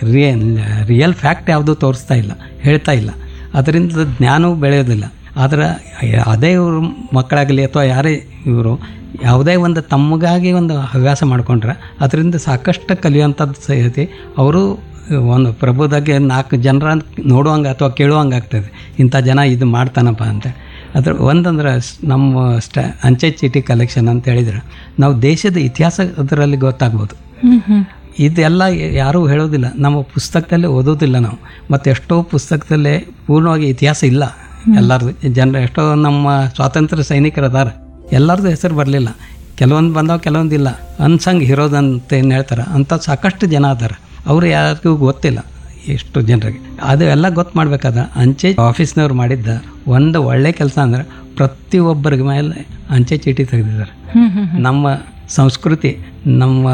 Real real fact ಯಾವುದೂ ತೋರಿಸ್ತಾ ಇಲ್ಲ ಹೇಳ್ತಾ ಇಲ್ಲ ಅದರಿಂದ ಜ್ಞಾನವೂ ಬೆಳೆಯೋದಿಲ್ಲ ಆದರೆ ಅದೇ ಇವರು ಮಕ್ಕಳಾಗಲಿ ಅಥವಾ ಯಾರೇ ಇವರು ಯಾವುದೇ ಒಂದು ತಮಗಾಗಿ ಒಂದು ಹವ್ಯಾಸ ಮಾಡ್ಕೊಂಡ್ರೆ ಅದರಿಂದ ಸಾಕಷ್ಟು ಕಲಿಯುವಂಥದ್ದು ಸಹಿತಿ ಅವರು ಒಂದು ಪ್ರಭುದಾಗೆ ನಾಲ್ಕು ಜನರ ನೋಡುವಂಗೆ ಅಥವಾ ಕೇಳುವಂಗೆ ಆಗ್ತದೆ ಇಂಥ ಜನ ಇದು ಮಾಡ್ತಾನಪ್ಪ ಅಂತ ಅದ್ರ ಒಂದಂದ್ರೆ ಸ್- ನಮ್ಮ ಸ್ಟಾ ಅಂಚೆ ಚೀಟಿ ಕಲೆಕ್ಷನ್ ಅಂತ ಹೇಳಿದ್ರೆ ನಾವು ದೇಶದ ಇತಿಹಾಸ ಅದರಲ್ಲಿ ಗೊತ್ತಾಗ್ಬೋದು ಹ್ಮ್ ಹ್ಮ್ ಇದೆಲ್ಲ ಯಾರೂ ಹೇಳೋದಿಲ್ಲ ನಮ್ಮ ಪುಸ್ತಕದಲ್ಲಿ ಓದೋದಿಲ್ಲ ನಾವು ಮತ್ತು ಎಷ್ಟೋ ಪುಸ್ತಕದಲ್ಲೇ ಪೂರ್ಣವಾಗಿ ಇತಿಹಾಸ ಇಲ್ಲ ಎಲ್ಲರದು ಜನರು ಎಷ್ಟೋ ನಮ್ಮ ಸ್ವಾತಂತ್ರ್ಯ ಸೈನಿಕರು ಅದಾರ ಎಲ್ಲರದು ಹೆಸರು ಬರಲಿಲ್ಲ ಕೆಲವೊಂದು ಬಂದಾವ ಕೆಲವೊಂದು ಇಲ್ಲ ಅನ್ಸಂಗ್ ಹೀರೋಸ್ ಅಂತ ಏನು ಹೇಳ್ತಾರೆ ಅಂಥ ಸಾಕಷ್ಟು ಜನ ಅದಾರ ಅವರು ಯಾರಿಗೂ ಗೊತ್ತಿಲ್ಲ ಎಷ್ಟು ಜನರಿಗೆ ಅದು ಎಲ್ಲ ಗೊತ್ತು ಮಾಡ್ಬೇಕಾದ್ರೆ ಅಂಚೆ ಆಫೀಸ್ನವ್ರು ಮಾಡಿದ್ದ ಒಂದು ಒಳ್ಳೆ ಕೆಲಸ ಅಂದ್ರೆ ಪ್ರತಿಯೊಬ್ಬರಿಗೆ ಮೇಲೆ ಅಂಚೆ ಚೀಟಿ ತೆಗೆದಿದ್ದಾರೆ ಹ್ಮ್ ಹ್ಮ್ ನಮ್ಮ ಸಂಸ್ಕೃತಿ ನಮ್ಮ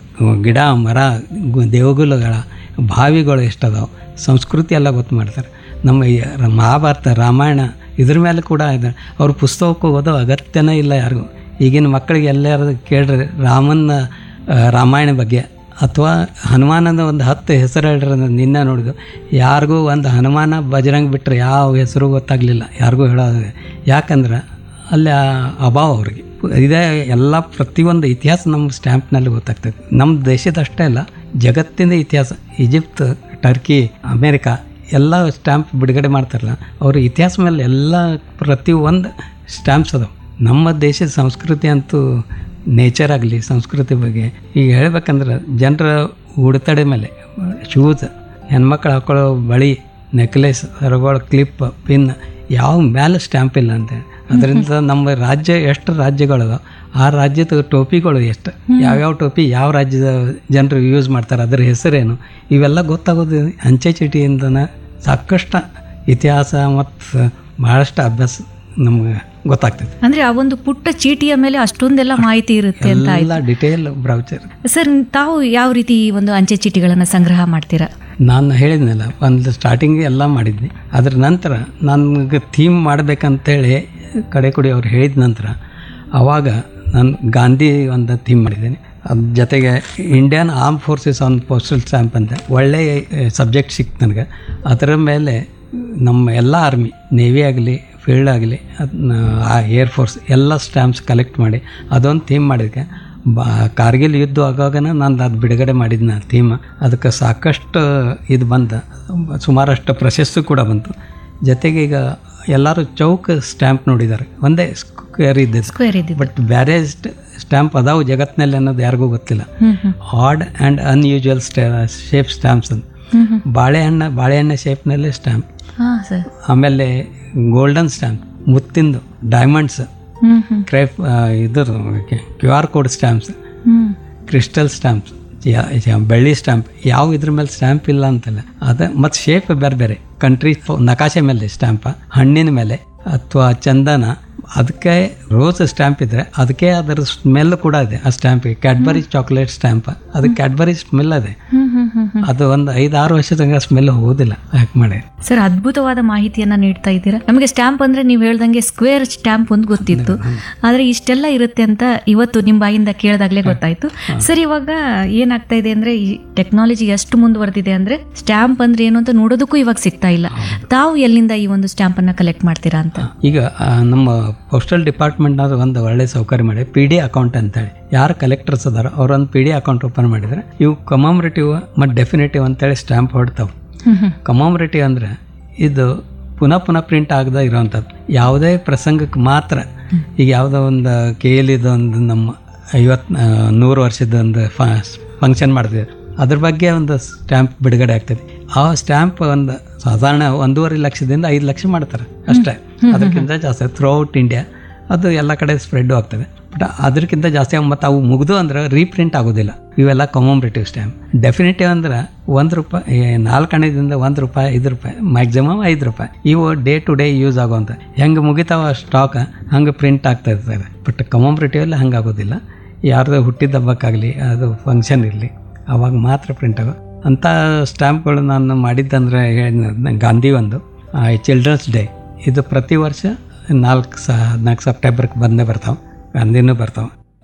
ಗಿಡ ಮರ ಗು- ದೇವಗುಲಗಳ ಬಾವಿಗಳು ಎಷ್ಟದಾವೆ ಸಂಸ್ಕೃತಿ ಎಲ್ಲ ಗೊತ್ತು ಮಾಡ್ತಾರೆ ನಮ್ಮ ಈ ರ- ಮಹಾಭಾರತ ರಾಮಾಯಣ ಇದ್ರ ಮೇಲೆ ಕೂಡ ಇದೆ ಅವ್ರ ಪುಸ್ತಕಕ್ಕೆ ಓದೋ ಅಗತ್ಯನೇ ಇಲ್ಲ ಯಾರಿಗೂ ಈಗಿನ ಮಕ್ಕಳಿಗೆ ಎಲ್ಲರೂ ಕೇಳ್ರಿ ರಾಮನ ಆ, ರಾಮಾಯಣ ಬಗ್ಗೆ ಅಥವಾ ಹನುಮಾನದ ಒಂದು ಹತ್ತು ಹೆಸರು ಹೇಳ್ರಿ ಅಂದ್ರೆ ನಿನ್ನೆ ನೋಡಿದ್ದು ಯಾರಿಗೂ ಒಂದು ಹನುಮಾನ ಬಜರಂಗ್ ಬಿಟ್ಟರೆ ಯಾವ ಹೆಸರು ಗೊತ್ತಾಗಲಿಲ್ಲ ಯಾರಿಗೂ ಹೇಳೋದು ಯಾಕಂದ್ರೆ ಅಲ್ಲಿ ಆ ಅಭಾವ ಅವ್ರಿಗೆ ಇದೇ ಎಲ್ಲ ಪ್ರತಿಯೊಂದು ಇತಿಹಾಸ ನಮ್ಮ ಸ್ಟ್ಯಾಂಪ್ನಲ್ಲಿ ಗೊತ್ತಾಗ್ತದೆ ನಮ್ಮ ದೇಶದಷ್ಟೇ ಅಲ್ಲ ಜಗತ್ತಿನ ಇತಿಹಾಸ ಈಜಿಪ್ಟ್ ಟರ್ಕಿ ಅಮೇರಿಕಾ ಎಲ್ಲ ಸ್ಟ್ಯಾಂಪ್ ಬಿಡುಗಡೆ ಮಾಡ್ತಾರಲ್ಲ ಅವ್ರ ಇತಿಹಾಸ ಮೇಲೆ ಎಲ್ಲ ಪ್ರತಿಯೊಂದು ಸ್ಟ್ಯಾಂಪ್ಸ್ ಅದಾವೆ ನಮ್ಮ ದೇಶದ ಸಂಸ್ಕೃತಿ ಅಂತೂ ನೇಚರ್ ಆಗಲಿ ಸಂಸ್ಕೃತಿ ಬಗ್ಗೆ ಈಗ ಹೇಳ್ಬೇಕಂದ್ರೆ ಜನರ ಉಡುತಡೆ ಮೇಲೆ ಶೂಸ್ ಹೆಣ್ಮಕ್ಳು ಹಾಕೊಳ್ಳೋ ಬಳಿ ನೆಕ್ಲೆಸ್ ಸರಗಳು ಕ್ಲಿಪ್ ಪಿನ್ ಯಾವ ಮೇಲೆ ಸ್ಟ್ಯಾಂಪ್ ಇಲ್ಲ ಅಂತೇಳಿ ಅದರಿಂದ ನಮ್ಮ ರಾಜ್ಯ ಎಷ್ಟು ರಾಜ್ಯಗಳದ ಆ ರಾಜ್ಯದ ಟೋಪಿಗಳು ಎಷ್ಟು ಯಾವ್ಯಾವ ಟೋಪಿ ಯಾವ ರಾಜ್ಯದ ಜನರು ಯೂಸ್ ಮಾಡ್ತಾರೆ ಅದರ ಹೆಸರೇನು ಇವೆಲ್ಲ ಗೊತ್ತಾಗೋದು ಅಂಚೆ ಚೀಟಿಯಿಂದನೇ ಸಾಕಷ್ಟು ಇತಿಹಾಸ ಮತ್ತು ಭಾಳಷ್ಟು ಅಭ್ಯಾಸ ನಮ್ಗೆ ಗೊತ್ತಾಗ್ತದೆ ಅಂದ್ರೆ ಆ ಒಂದು ಪುಟ್ಟ ಚೀಟಿಯ ಮೇಲೆ ಅಷ್ಟೊಂದೆಲ್ಲ ಮಾಹಿತಿ ಇರುತ್ತೆ ಅಂತ ಎಲ್ಲ ಡಿಟೇಲ್ ಬ್ರೌಚರ್ ಸರ್ ತಾವು ಯಾವ ರೀತಿ ಈ ಒಂದು ಅಂಚೆ ಚೀಟಿಗಳನ್ನ ಸಂಗ್ರಹ ಮಾಡ್ತೀರಾ ನಾನು ಹೇಳಿದ್ನಲ್ಲ ಒಂದು ಸ್ಟಾರ್ಟಿಂಗ್ ಎಲ್ಲ ಮಾಡಿದ್ನಿ ಅದ್ರ ನಂತರ ನನಗೆ ಥೀಮ್ ಮಾಡಬೇಕಂತೇಳಿ ಕಡೆ ಕುಡಿ ಅವ್ರು ಹೇಳಿದ ನಂತರ ಆವಾಗ ನಾನು ಗಾಂಧಿ ಒಂದು ಥೀಮ್ ಮಾಡಿದ್ದೀನಿ ಅದ್ರ ಜೊತೆಗೆ Indian arm forces on postal stamp ಅಂತ ಒಳ್ಳೆಯ ಸಬ್ಜೆಕ್ಟ್ ಸಿಕ್ತು ನನಗೆ ಅದರ ಮೇಲೆ ನಮ್ಮ ಎಲ್ಲ ಆರ್ಮಿ ನೇವಿ ಆಗಲಿ ಫೀಲ್ಡ್ ಆಗಲಿ ಅದನ್ನ ಆ ಏರ್ ಫೋರ್ಸ್ ಎಲ್ಲ ಸ್ಟ್ಯಾಂಪ್ಸ್ ಕಲೆಕ್ಟ್ ಮಾಡಿ ಅದೊಂದು ಥೀಮ್ ಮಾಡಿದ್ಕೆ ಬಾ ಕಾರ್ಗಿಲ್ ಯುದ್ಧ ಆಗಾಗನ ನಾನು ಅದು ಬಿಡುಗಡೆ ಮಾಡಿದ್ನ ಥೀಮ್ ಅದಕ್ಕೆ ಸಾಕಷ್ಟು ಇದು ಬಂದ ಸುಮಾರಷ್ಟು ಪ್ರಶಸ್ತಿ ಕೂಡ ಬಂತು ಜೊತೆಗೆ ಈಗ ಎಲ್ಲರೂ ಚೌಕ್ ಸ್ಟ್ಯಾಂಪ್ ನೋಡಿದ್ದಾರೆ ಒಂದೇ ಸ್ಕ್ವೇರ್ ಇದ್ದಿದ್ದು ಸ್ಕ್ವೇರ್ ಇದ್ದಿದ್ದು ಬಟ್ ಬೇರೆ ಸ್ಟ್ಯಾಂಪ್ ಅದಾವು ಜಗತ್ತಿನಲ್ಲಿ ಅನ್ನೋದು ಯಾರಿಗೂ ಗೊತ್ತಿಲ್ಲ hmm hmm odd and unusual stay shape stamps ಅಂತ ಹ್ಮ್ ಹ್ಮ್ ಬಾಳೆಹಣ್ಣು ಬಾಳೆಹಣ್ಣು ಶೇಪ್ನಲ್ಲಿ ಸ್ಟ್ಯಾಂಪ್ ಹಾ ಸರ್ ಆಮೇಲೆ ಗೋಲ್ಡನ್ ಸ್ಟ್ಯಾಂಪ್ ಮುತ್ತಿಂದು ಡೈಮಂಡ್ಸ್ ಹ್ಮ್ ಹ್ಮ್ ಕ್ರೈಪ್ ಇದ್ರ Q R code stamps hmm crystal stamps ಬೆಳ್ಳಿ ಸ್ಟ್ಯಾಂಪ್ ಯಾವ ಇದ್ರ ಮೇಲೆ ಸ್ಟ್ಯಾಂಪ್ ಇಲ್ಲ ಅಂತಲ್ಲ ಅದ ಮತ್ತು ಶೇಪ್ ಬೇರೆ ಬೇರೆ ಕಂಟ್ರಿ ನಕಾಶೆ ಮೇಲೆ ಸ್ಟ್ಯಾಂಪ ಹಣ್ಣಿನ ಮೇಲೆ ಅಥವಾ ಚಂದನ ಅದಕ್ಕೆ ರೋಸ್ ಸ್ಟ್ಯಾಂಪ್ ಇದ್ರೆ ಅದಕ್ಕೆ ಅದರ ಸ್ಮೆಲ್ ಕೂಡ ಇದೆ ಆ ಸ್ಟ್ಯಾಂಪಿಗೆ ಕ್ಯಾಡ್ಬರಿ ಚಾಕ್ಲೇಟ್ ಸ್ಟ್ಯಾಂಪ್ ಅದು ಕ್ಯಾಡ್ಬರಿ ಸ್ಮೆಲ್ ಇದೆ ಹ್ಮ್ ಹ್ಮ್ ಹ್ಮ್ ಹ್ಮ್ ಅದು ಒಂದು ಐದಾರು ವರ್ಷದಂಗೆ ಸ್ಮೆಲ್ ಹೋಗೋದಿಲ್ಲ ಯಾಕೆ ಮಾಡಿ ಸರ್ ಅದ್ಭುತವಾದ ಮಾಹಿತಿಯನ್ನ ನೀಡ್ತಾ ಇದ್ದೀರಾ ನಮಗೆ ಸ್ಟ್ಯಾಂಪ್ ಅಂದ್ರೆ ನೀವು ಹೇಳ್ದಂಗೆ ಸ್ಕ್ವೇರ್ ಸ್ಟ್ಯಾಂಪ್ ಒಂದು ಗೊತ್ತಿತ್ತು ಆದ್ರೆ ಇಷ್ಟೆಲ್ಲ ಇರುತ್ತೆ ಅಂತ ಇವತ್ತು ನಿಮ್ಮ ಬಾಯಿಂದ ಕೇಳಿದಾಗ್ಲೇ ಗೊತ್ತಾಯ್ತು ಸರ್ ಇವಾಗ ಏನಾಗ್ತಾ ಇದೆ ಅಂದ್ರೆ ಈ ಟೆಕ್ನಾಲಜಿ ಎಷ್ಟು ಮುಂದುವರೆದಿದೆ ಅಂದ್ರೆ ಸ್ಟ್ಯಾಂಪ್ ಅಂದ್ರೆ ಏನು ಅಂತ ನೋಡೋದಕ್ಕೂ ಇವಾಗ ಸಿಗ್ತಾ ಇಲ್ಲ ತಾವು ಎಲ್ಲಿಂದ ಈ ಒಂದು ಸ್ಟ್ಯಾಂಪ್ ಅನ್ನ ಕಲೆಕ್ಟ್ ಮಾಡ್ತೀರಾ ಅಂತ ಈಗ ಆ, ನಮ್ಮ ಪೋಸ್ಟಲ್ ಡಿಪಾರ್ಟ್ಮೆಂಟ್ನಾಗ ಒಂದು ಒಳ್ಳೆ ಸೌಕರ್ಯ ಮಾಡಿ ಪಿ ಡಿ ಅಕೌಂಟ್ ಅಂತೇಳಿ ಯಾರು ಕಲೆಕ್ಟರ್ಸ್ ಅದಾರ ಅವ್ರೊಂದು ಪಿ ಡಿ ಅಕೌಂಟ್ ಓಪನ್ ಮಾಡಿದ್ರೆ ಇವು ಕಮಾಮ್ರೇಟಿವ್ ಮತ್ತು ಡೆಫಿನೇಟಿವ್ ಅಂತೇಳಿ ಸ್ಟ್ಯಾಂಪ್ ಹೊಡ್ತಾವೆ ಹ್ಮ್ ಹ್ಮ್ ಕಮಾಮ್ರೇಟಿವ್ ಅಂದರೆ ಇದು ಪುನಃ ಪುನಃ ಪ್ರಿಂಟ್ ಆಗದ ಇರೋವಂಥದ್ದು ಯಾವುದೇ ಪ್ರಸಂಗಕ್ಕೆ ಮಾತ್ರ ಈಗ ಯಾವುದೋ ಒಂದು ಕೆ ಎಲ್ ಒಂದು ನಮ್ಮ ಐವತ್ತು ನೂರು ವರ್ಷದ ಒಂದು ಫಂಕ್ಷನ್ ಮಾಡ್ತಿದೆ ಅದ್ರ ಬಗ್ಗೆ ಒಂದು ಸ್ಟ್ಯಾಂಪ್ ಬಿಡುಗಡೆ ಆಗ್ತದೆ ಆ ಸ್ಟ್ಯಾಂಪ್ ಒಂದು ಸಾಧಾರಣ ಒಂದೂವರೆ ಲಕ್ಷದಿಂದ ಐದು ಲಕ್ಷ ಮಾಡ್ತಾರೆ ಅಷ್ಟೇ ಅದಕ್ಕಿಂತ ಜಾಸ್ತಿ ಥ್ರೂ ಔಟ್ ಇಂಡಿಯಾ ಅದು ಎಲ್ಲ ಕಡೆ ಸ್ಪ್ರೆಡ್ ಆಗ್ತದೆ ಬಟ್ ಅದಕ್ಕಿಂತ ಜಾಸ್ತಿ ಮತ್ತು ಅವು ಮುಗಿದು ಅಂದ್ರೆ ರೀಪ್ರಿಂಟ್ ಆಗೋದಿಲ್ಲ ಇವೆಲ್ಲ ಕಮೋಮ್ರೇಟಿವ್ ಸ್ಟ್ಯಾಂಪ್ ಡೆಫಿನೆಟಿವ್ ಅಂದ್ರೆ ಒಂದು ರೂಪಾಯಿ ನಾಲ್ಕು ಹಣದಿಂದ ಒಂದು ರೂಪಾಯಿ ಐದು ರೂಪಾಯಿ ಮ್ಯಾಕ್ಸಿಮಮ್ ಐದು ರೂಪಾಯಿ ಇವು ಡೇ ಟು ಡೇ ಯೂಸ್ ಆಗುವಂಥ ಹೆಂಗೆ ಮುಗಿತಾವ ಸ್ಟಾಕ್ ಹಂಗೆ ಪ್ರಿಂಟ್ ಆಗ್ತಾ ಇರ್ತದೆ ಬಟ್ ಕಮೋಮ್ರೇಟಿವ್ ಅಲ್ಲಿ ಹಂಗೆ ಆಗೋದಿಲ್ಲ ಯಾರ್ದು ಹುಟ್ಟಿದ ಹಬ್ಬಕ್ಕಾಗಲಿ ಅದು ಫಂಕ್ಷನ್ ಇರಲಿ ಅವಾಗ ಮಾತ್ರ ಪ್ರಿಂಟ್ ಆಗೋ ಅಂಥ ಸ್ಟ್ಯಾಂಪ್ಗಳು ನಾನು ಮಾಡಿದ್ದಂದ್ರೆ ಹೇಳಿದ್ನ ಗಾಂಧಿ ಒಂದು ಚಿಲ್ಡ್ರನ್ಸ್ ಡೇ ಇದು ಪ್ರತಿ ವರ್ಷ ನಾಲ್ಕು ಸ ಹದಿನಾಲ್ಕು ಸೆಪ್ಟೆಂಬರ್ಗೆ ಬಂದೇ ಬರ್ತಾವೆ ಗಾಂಧಿನೂ ಬರ್ತಾವೆ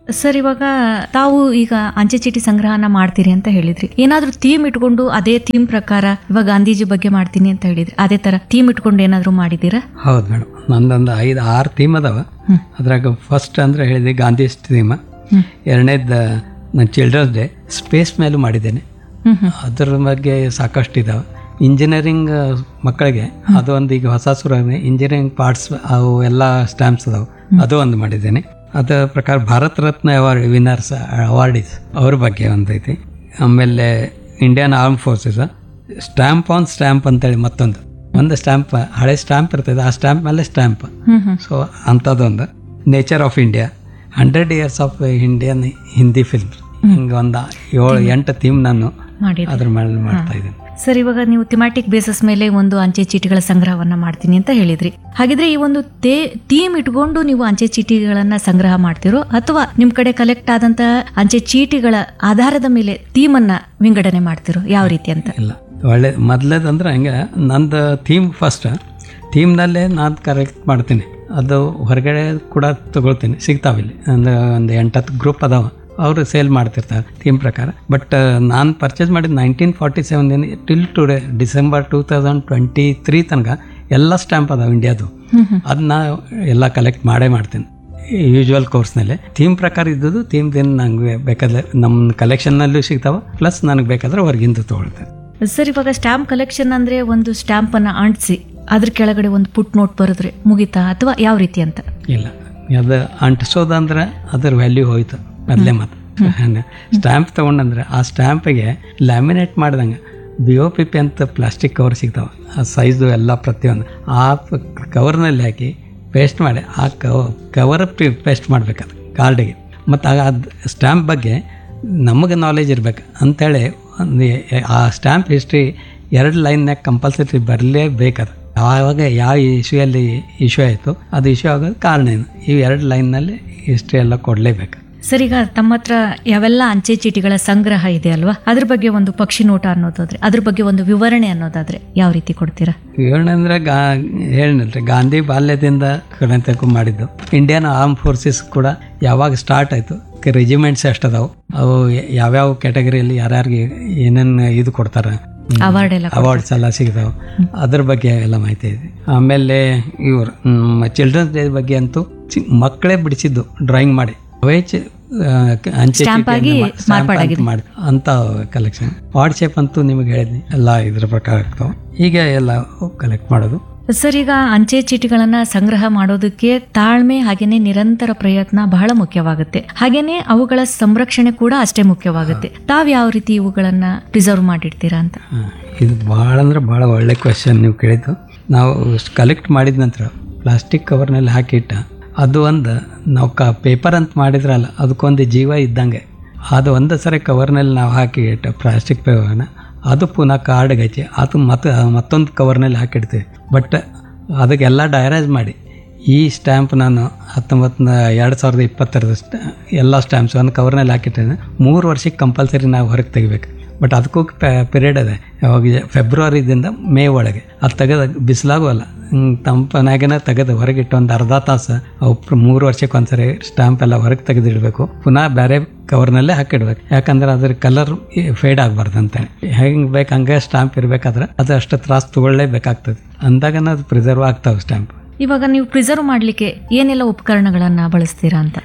ಸರ್ ಇವಾಗ ತಾವು ಈಗ ಅಂಚೆ ಚೀಟಿ ಸಂಗ್ರಹನ ಮಾಡ್ತೀರಿ ಅಂತ ಹೇಳಿದ್ರಿ ಏನಾದ್ರೂ ಥೀಮ್ ಇಟ್ಕೊಂಡು ಅದೇ ಥೀಮ್ ಪ್ರಕಾರ ಇವಾಗ ಗಾಂಧೀಜಿ ಬಗ್ಗೆ ಮಾಡ್ತೀನಿ ಅಂತ ಹೇಳಿದ್ರಿ ಅದೇ ತರ ಥೀಮ್ ಇಟ್ಕೊಂಡು ಏನಾದ್ರೂ ಮಾಡಿದ್ದೀರಾ ಹೌದು ಮೇಡಮ್ ನಂದೊಂದು ಐದು ಆರು ಥೀಮ್ ಅದಾವ ಅದ್ರಾಗ ಫಸ್ಟ್ ಅಂದ್ರೆ ಹೇಳಿದೆ ಗಾಂಧಿ ಥೀಮ್ ಹ್ಮ್. ಎರಡನೇದು ನಾನು ಚಿಲ್ಡ್ರನ್ಸ್ ಡೇ ಸ್ಪೇಸ್ ಮೇಲೂ ಮಾಡಿದ್ದೇನೆ ಹ್ಮ್ ಹ್ಮ್ ಅದ್ರ ಬಗ್ಗೆ ಸಾಕಷ್ಟು ಇದಾವೆ ಇಂಜಿನಿಯರಿಂಗ್ ಮಕ್ಕಳಿಗೆ ಅದು ಒಂದು ಈಗ ಹೊಸ ಸುರ ಇಂಜಿನಿಯರಿಂಗ್ ಪಾರ್ಟ್ಸ್ ಅವು ಎಲ್ಲ ಸ್ಟ್ಯಾಂಪ್ಸ್ ಅದಾವೆ ಅದು ಒಂದು ಮಾಡಿದ್ದೇನೆ ಅದರ ಪ್ರಕಾರ Bharat Ratna award winners awardees ಅವ್ರ ಬಗ್ಗೆ ಒಂದೈತಿ ಆಮೇಲೆ Indian arm forces stamp on stamp ಅಂತೇಳಿ ಮತ್ತೊಂದು ಒಂದು ಸ್ಟ್ಯಾಂಪ್ ಹಳೆ ಸ್ಟ್ಯಾಂಪ್ ಇರ್ತದೆ ಆ ಸ್ಟ್ಯಾಂಪ್ ಮೇಲೆ ಸ್ಟ್ಯಾಂಪ್ ಹ್ಮ್ ಹ್ಮ್ ಸೊ ಅಂಥದ್ದೊಂದು nature of India hundred years of Indian Hindi films ಹಿಂಗೆ ಒಂದು ಏಳು ಎಂಟು ಥೀಮ್ ನಾನು ಮಾಡಿದ್ರಿ ಅದ್ರ ಮೇಲೆ ಮಾಡ್ತಾ ಇದ್ದೀನಿ ಸರ್ ಇವಾಗ ನೀವು ಥಿಮ್ಯಾಟಿಕ್ ಬೇಸಸ್ ಮೇಲೆ ಒಂದು ಅಂಚೆ ಚೀಟಿಗಳ ಸಂಗ್ರಹವನ್ನ ಮಾಡ್ತೀನಿ ಅಂತ ಹೇಳಿದ್ರಿ ಹಾಗಿದ್ರೆ ಈ ಒಂದು ತೇ ಥೀಮ್ ಇಟ್ಕೊಂಡು ನೀವು ಅಂಚೆ ಚೀಟಿಗಳನ್ನ ಸಂಗ್ರಹ ಮಾಡ್ತಿರೋ ಅಥವಾ ನಿಮ್ ಕಡೆ ಕಲೆಕ್ಟ್ ಆದಂತ ಅಂಚೆ ಚೀಟಿಗಳ ಆಧಾರದ ಮೇಲೆ ಥೀಮ್ ಅನ್ನ ವಿಂಗಡಣೆ ಮಾಡ್ತಿರೋ ಯಾವ ರೀತಿ ಅಂತ ಇಲ್ಲ ಒಳ್ಳೆ ಮೊದಲೇದಂದ್ರೆ ಹಂಗೆ ನಂದು ಥೀಮ್ ಫಸ್ಟ್ ಥೀಮ್ನಲ್ಲೇ ನಾನು ಕರೆಕ್ಟ್ ಮಾಡ್ತೀನಿ ಅದು ಹೊರಗಡೆ ಕೂಡ ತಗೊಳ್ತೀನಿ ಸಿಗ್ತಾವಿಲ್ಲಿ ಅಂದ್ರೆ ಒಂದು ಎಂಟತ್ತು ಗ್ರೂಪ್ ಅದಾವ ಅವರು ಸೇಲ್ ಮಾಡ್ತಿರ್ತಾರೆ ಥೀಮ್ ಪ್ರಕಾರ ಬಟ್ ನಾನು ಪರ್ಚೇಸ್ ಮಾಡಿದ nineteen forty seven till today December two thousand twenty three ತನಕ ಎಲ್ಲ ಸ್ಟ್ಯಾಂಪ್ ಅದಾವೆ ಇಂಡಿಯಾದು ಹ್ಮ್ ಹ್ಮ್ ಅದನ್ನ ಎಲ್ಲ ಕಲೆಕ್ಟ್ ಮಾಡೇ ಮಾಡ್ತೀನಿ ಯೂಶ್ವಲ್ ಕೋರ್ಸ್ನಲ್ಲಿ ಥೀಮ್ ಪ್ರಕಾರ ಇದ್ದದ್ದು ಥೀಮ್ ದಿನ ನಂಗೆ ಬೇಕಾದ್ರೆ ನಮ್ಮ ಕಲೆಕ್ಷನ್ನಲ್ಲೂ ಸಿಗ್ತಾವೆ ಪ್ಲಸ್ ನನಗೆ ಬೇಕಾದ್ರೆ ಹೊರಗಿಂದ ತೊಗೊಳ್ತೇನೆ ಸರ್ ಇವಾಗ ಸ್ಟ್ಯಾಂಪ್ ಕಲೆಕ್ಷನ್ ಅಂದ್ರೆ ಒಂದು ಸ್ಟ್ಯಾಂಪ್ ಅನ್ನ ಅಂಟಿಸಿ ಅದ್ರ ಕೆಳಗಡೆ ಒಂದು ಪುಟ್ ನೋಟ್ ಬರೆದ್ರೆ ಮುಗಿತಾ ಅಥವಾ ಯಾವ ರೀತಿ ಅಂತ ಇಲ್ಲ ಅದು ಅಂಟಿಸೋದಂದ್ರೆ ಅದ್ರ ವ್ಯಾಲ್ಯೂ ಹೋಯ್ತು ಮೊದಲೇ ಮಾತು ಸ್ಟ್ಯಾಂಪ್ ತೊಗೊಂಡಂದ್ರೆ ಆ ಸ್ಟ್ಯಾಂಪಿಗೆ ಲ್ಯಾಮಿನೇಟ್ ಮಾಡ್ದಂಗೆ ಬಿ ಒ ಪಿ ಪಿ ಅಂತ ಪ್ಲಾಸ್ಟಿಕ್ ಕವರ್ ಸಿಗ್ತಾವೆ ಆ ಸೈಜು ಎಲ್ಲ ಪ್ರತಿಯೊಂದು ಆ ಕವರ್ನಲ್ಲಿ ಹಾಕಿ ಪೇಸ್ಟ್ ಮಾಡಿ ಆ ಕವ ಕವರ್ ಪೇಸ್ಟ್ ಮಾಡ್ಬೇಕದು ಕಾರ್ಡಿಗೆ ಮತ್ತು ಅದು ಸ್ಟ್ಯಾಂಪ್ ಬಗ್ಗೆ ನಮಗೆ ನಾಲೆಜ್ ಇರ್ಬೇಕು ಅಂಥೇಳಿ ಒಂದು ಆ ಸ್ಟ್ಯಾಂಪ್ ಹಿಸ್ಟ್ರಿ ಎರಡು ಲೈನ್ನಾಗ ಕಂಪಲ್ಸರಿ ಬರಲೇಬೇಕದು ಆವಾಗ ಯಾವ ಇಶ್ಯೂಯಲ್ಲಿ ಇಶ್ಯೂ ಆಯಿತು ಅದು ಇಶ್ಯೂ ಆಗೋದು ಕಾರಣ ಏನು ಇವು ಎರಡು ಲೈನ್ನಲ್ಲಿ ಹಿಸ್ಟ್ರಿ ಎಲ್ಲ ಕೊಡಲೇಬೇಕು ಸರ್ ಈಗ ತಮ್ಮ ಹತ್ರ ಯಾವೆಲ್ಲ ಅಂಚೆ ಚೀಟಿಗಳ ಸಂಗ್ರಹ ಇದೆ ಅಲ್ವಾ ಅದ್ರ ಬಗ್ಗೆ ಒಂದು ಪಕ್ಷಿ ನೋಟ ಅನ್ನೋದಾದ್ರೆ ಅದ್ರ ಬಗ್ಗೆ ಒಂದು ವಿವರಣೆ ಅನ್ನೋದಾದ್ರೆ ಯಾವ ರೀತಿ ಕೊಡ್ತೀರಾ ವಿವರಣೆ ಅಂದರೆ ಗಾ ಹೇಳಿನಲ್ರಿ ಗಾಂಧಿ ಬಾಲ್ಯದಿಂದ ಕರ್ನಾಟಕ ಮಾಡಿದ್ದು ಇಂಡಿಯನ್ ಆರ್ಮ್ ಫೋರ್ಸಸ್ ಕೂಡ ಯಾವಾಗ ಸ್ಟಾರ್ಟ್ ಆಯಿತು ರೆಜಿಮೆಂಟ್ಸ್ ಎಷ್ಟದಾವು ಅವು ಯಾವ್ಯಾವ ಕ್ಯಾಟಗರಿಯಲ್ಲಿ ಯಾರ್ಯಾರಿಗೆ ಏನೇನು ಇದು ಕೊಡ್ತಾರೆ ಅವಾರ್ಡ್ ಎಲ್ಲ ಅವಾರ್ಡ್ಸ್ ಎಲ್ಲ ಸಿಗ್ತಾವೆ ಅದ್ರ ಬಗ್ಗೆ ಎಲ್ಲ ಮಾಹಿತಿ ಇದೆ ಆಮೇಲೆ ಇವರು ಚಿಲ್ಡ್ರನ್ಸ್ ಡೇ ಬಗ್ಗೆ ಅಂತೂ ಚಿ- ಮಕ್ಕಳೇ ಬಿಡಿಸಿದ್ದು ಡ್ರಾಯಿಂಗ್ ಮಾಡಿ ಅವೇ ಚಿ- ಆ, ಕ- ಅಂಚೆ Stamp ಆಗಿ ಚೀಟಿಯನ್ನು ಮಾ- stamp ಅಂತ ಮಾಡಿ ಅಂತ ಕಲೆಕ್ಷನ್ ವಾಟ್ಸಪ್ ಅಂತೂ ನಿಮಗೆ ಹೇಳಿದ್ನಿ ಎಲ್ಲ ಇದ್ರ ಪ್ರಕಾರ ಆಗ್ತಾವೆ ಹೀಗೆ ಎಲ್ಲ ಕಲೆಕ್ಟ್ ಮಾಡೋದು ಸರ್ ಈಗ ಅಂಚೆ ಚೀಟಿಗಳನ್ನ ಸಂಗ್ರಹ ಮಾಡೋದಕ್ಕೆ ತಾಳ್ಮೆ ಹಾಗೇನೆ ನಿರಂತರ ಪ್ರಯತ್ನ ಬಹಳ ಮುಖ್ಯವಾಗುತ್ತೆ ಹಾಗೇನೆ ಅವುಗಳ ಸಂರಕ್ಷಣೆ ಕೂಡ ಅಷ್ಟೇ ಮುಖ್ಯವಾಗುತ್ತೆ ತಾವ್ ಯಾವ ರೀತಿ ಇವುಗಳನ್ನ ಪ್ರಿಸರ್ವ್ ಮಾಡಿಡ್ತೀರಾ ಅಂತ ಹಾ, ಇದು ಭಾಳ ಅಂದ್ರೆ ಭಾಳ ಒಳ್ಳೆ ಕ್ವೆಶನ್ ನೀವು ಕೇಳಿದ್ದು ನಾವು ಕಲೆಕ್ಟ್ ಮಾಡಿದ ನಂತರ ಪ್ಲಾಸ್ಟಿಕ್ ಕವರ್ನಲ್ಲಿ ಹಾಕಿಟ್ಟ ಅದು ಒಂದು ನಾವು ಕ ಪೇಪರ್ ಅಂತ ಮಾಡಿದ್ರಲ್ಲ ಅದಕ್ಕೊಂದು ಜೀವ ಇದ್ದಂಗೆ ಅದು ಒಂದು ಸರಿ ಕವರ್ನಲ್ಲಿ ನಾವು ಹಾಕಿ ಇಟ್ಟ ಪ್ಲಾಸ್ಟಿಕ್ ಪೇಪರ್ನ ಅದು ಪುನಃ ಕಾರ್ಡ್ಗೆ ಹಚ್ಚಿ ಅದು ಮತ್ತೆ ಮತ್ತೊಂದು ಕವರ್ನಲ್ಲಿ ಹಾಕಿಡ್ತೀವಿ ಬಟ್ ಅದಕ್ಕೆಲ್ಲ ಡೈರೈಸ್ ಮಾಡಿ ಈ ಸ್ಟ್ಯಾಂಪ್ ನಾನು ಹತ್ತೊಂಬತ್ತು ಎರಡು ಸಾವಿರದ ಇಪ್ಪತ್ತರ ಸ್ಟ ಎಲ್ಲ ಸ್ಟ್ಯಾಂಪ್ಸ್ ಒಂದು ಕವರ್ನಲ್ಲಿ ಹಾಕಿಟ್ಟಿದ್ದೇನೆ ಮೂರು ವರ್ಷಕ್ಕೆ ಕಂಪಲ್ಸರಿ ನಾವು ಹೊರಗೆ ತೆಗಿಬೇಕು ಬಟ್ ಅದಕ್ಕೂ ಪೀರಿಯಡ್ ಅದೇ ಯಾವಾಗ ಫೆಬ್ರವರಿದಿಂದ ಮೇ ಒಳಗೆ ಅದು ತೆಗೆದ ಬಿಸಿಲಾಗುವಲ್ಲ ತಂಪನಾಗೇನೆ ತೆಗೆದು ಹೊರಗಿಟ್ಟು ಒಂದು ಅರ್ಧ ತಾಸು ಅವು ಪ್ರ- ಮೂರು ವರ್ಷಕ್ಕೆ ಒಂದ್ಸರಿ ಸ್ಟ್ಯಾಂಪ್ ಎಲ್ಲ ಹೊರಗೆ ತೆಗೆದಿಡಬೇಕು ಪುನಃ ಬೇರೆ ಕವರ್ನಲ್ಲೇ ಹಾಕಿಡ್ಬೇಕು ಯಾಕಂದ್ರೆ ಅದ್ರ ಕಲರ್ ಫೇಡ್ ಆಗಬಾರ್ದು ಅಂತೇಳಿ ಹೆಂಗೆ ಬೇಕು ಹಂಗೆ ಸ್ಟ್ಯಾಂಪ್ ಇರಬೇಕಾದ್ರೆ ಅದು ಅಷ್ಟು ತ್ರಾಸು ತಗೊಳ್ಳೇಬೇಕಾಗ್ತದೆ ಅಂದಾಗನ ಅದು ಪ್ರಿಸರ್ವ್ ಆಗ್ತಾವೆ ಸ್ಟ್ಯಾಂಪ್ ಇವಾಗ ನೀವು ಪ್ರಿಸರ್ವ್ ಮಾಡ್ಲಿಕ್ಕೆ ಏನೆಲ್ಲ ಉಪಕರಣಗಳನ್ನ ಬಳಸ್ತೀರಾ ಅಂತ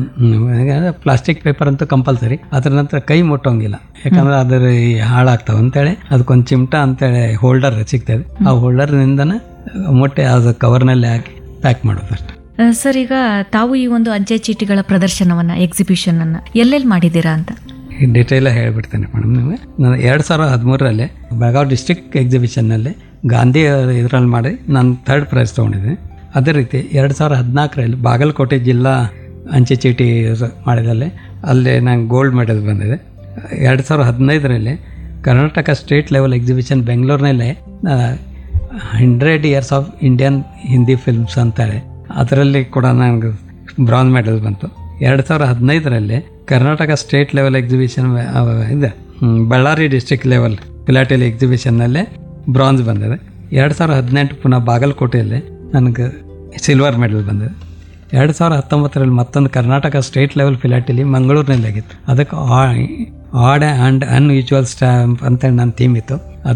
ಪ್ಲಾಸ್ಟಿಕ್ ಪೇಪರ್ ಅಂತೂ ಕಂಪಲ್ಸರಿ ಅದ್ರ ನಂತರ ಕೈ ಮುಟ್ಟೋಂಗಿಲ್ಲ ಯಾಕಂದ್ರೆ ಅದ್ರ ಈ ಹಾಳಾಗ್ತಾವ ಅಂತೇಳಿ ಅದಕ್ಕೊಂದು ಚಿಮಟ ಅಂತೇಳಿ ಹೋಲ್ಡರ್ ಸಿಗ್ತದೆ ಆ ಹೋಲ್ಡರ್ನಿಂದನೇ ಮುಟ್ಟೆ ಅದು ಕವರ್ನಲ್ಲಿ ಹಾಕಿ ಪ್ಯಾಕ್ ಮಾಡೋದು ಅಷ್ಟೆ ಆ, ಸರ್ ಈಗ ತಾವು ಈ ಒಂದು ಅಂಚೆ ಚೀಟಿಗಳ ಪ್ರದರ್ಶನವನ್ನ ಎಕ್ಸಿಬಿಷನ್ ಅನ್ನ ಎಲ್ಲೆಲ್ಲಿ ಮಾಡಿದ್ದೀರಾ ಅಂತ ಈ ಡೀಟೇಲ್ ಹೇಳ್ಬಿಡ್ತೇನೆ ಮೇಡಮ್ ನಿಮಗೆ ನಾನು ಎರಡು ಸಾವಿರದ ಹದಿಮೂರರಲ್ಲಿ ಬೆಳಗಾವಿ ಡಿಸ್ಟ್ರಿಕ್ಟ್ ಎಕ್ಸಿಬಿಷನ್ನಲ್ಲಿ ಗಾಂಧಿ ಇದರಲ್ಲಿ ಮಾಡಿ ನಾನು ಥರ್ಡ್ ಪ್ರೈಸ್ ತೊಗೊಂಡಿದ್ದೆ ಅದೇ ರೀತಿ ಎರಡು ಸಾವಿರದ ಹದಿನಾಲ್ಕರಲ್ಲಿ ಬಾಗಲಕೋಟೆ ಜಿಲ್ಲಾ ಅಂಚೆ ಚೀಟಿ ಸ- ಮಾಡಿದಲ್ಲಿ ಅಲ್ಲಿ ನಂಗೆ ಗೋಲ್ಡ್ ಮೆಡಲ್ ಬಂದಿದೆ ಎರಡು ಸಾವಿರದ ಹದಿನೈದರಲ್ಲಿ ಕರ್ನಾಟಕ ಸ್ಟೇಟ್ ಲೆವೆಲ್ ಎಕ್ಸಿಬಿಷನ್ ಬೆಂಗಳೂರಿನಲ್ಲೇ hundred years of Indian Hindi films ಅಂತೇಳಿ ಅದರಲ್ಲಿ ಕೂಡ ನನಗೆ ಬ್ರಾಂಜ್ ಮೆಡಲ್ ಬಂತು ಎರಡು ಸಾವಿರದ ಹದಿನೈದರಲ್ಲಿ ಕರ್ನಾಟಕ ಸ್ಟೇಟ್ ಲೆವೆಲ್ ಎಕ್ಸಿಬಿಷನ್ ಇದೆ hmm, Ballari district level philately ಎಕ್ಸಿಬಿಷನ್ನಲ್ಲೇ ಬ್ರಾಂಜ್ ಬಂದಿದೆ ಎರಡು ಸಾವಿರದ ಹದಿನೆಂಟು ಪುನಃ ಬಾಗಲಕೋಟೆಯಲ್ಲಿ ನನಗೆ ಸಿಲ್ವರ್ ಮೆಡಲ್ ಬಂದಿದೆ ಎರಡು ಸಾವಿರದ ಹತ್ತೊಂಬತ್ತರಲ್ಲಿ ಮತ್ತೊಂದು ಕರ್ನಾಟಕ ಸ್ಟೇಟ್ ಲೆವೆಲ್ ಫಿಲಾಟಿಲಿ ಮಂಗಳೂರಿನಲ್ಲಿ ಆಗಿತ್ತು ಅದಕ್ಕೆ ಆಡ್ ಆ್ಯಂಡ್ ಅನ್ಯೂಜುವಲ್ ಸ್ಟ್ಯಾಂಪ್ ಅಂತೇಳಿ ನನ್ನ ಥೀಮ್ ಇತ್ತು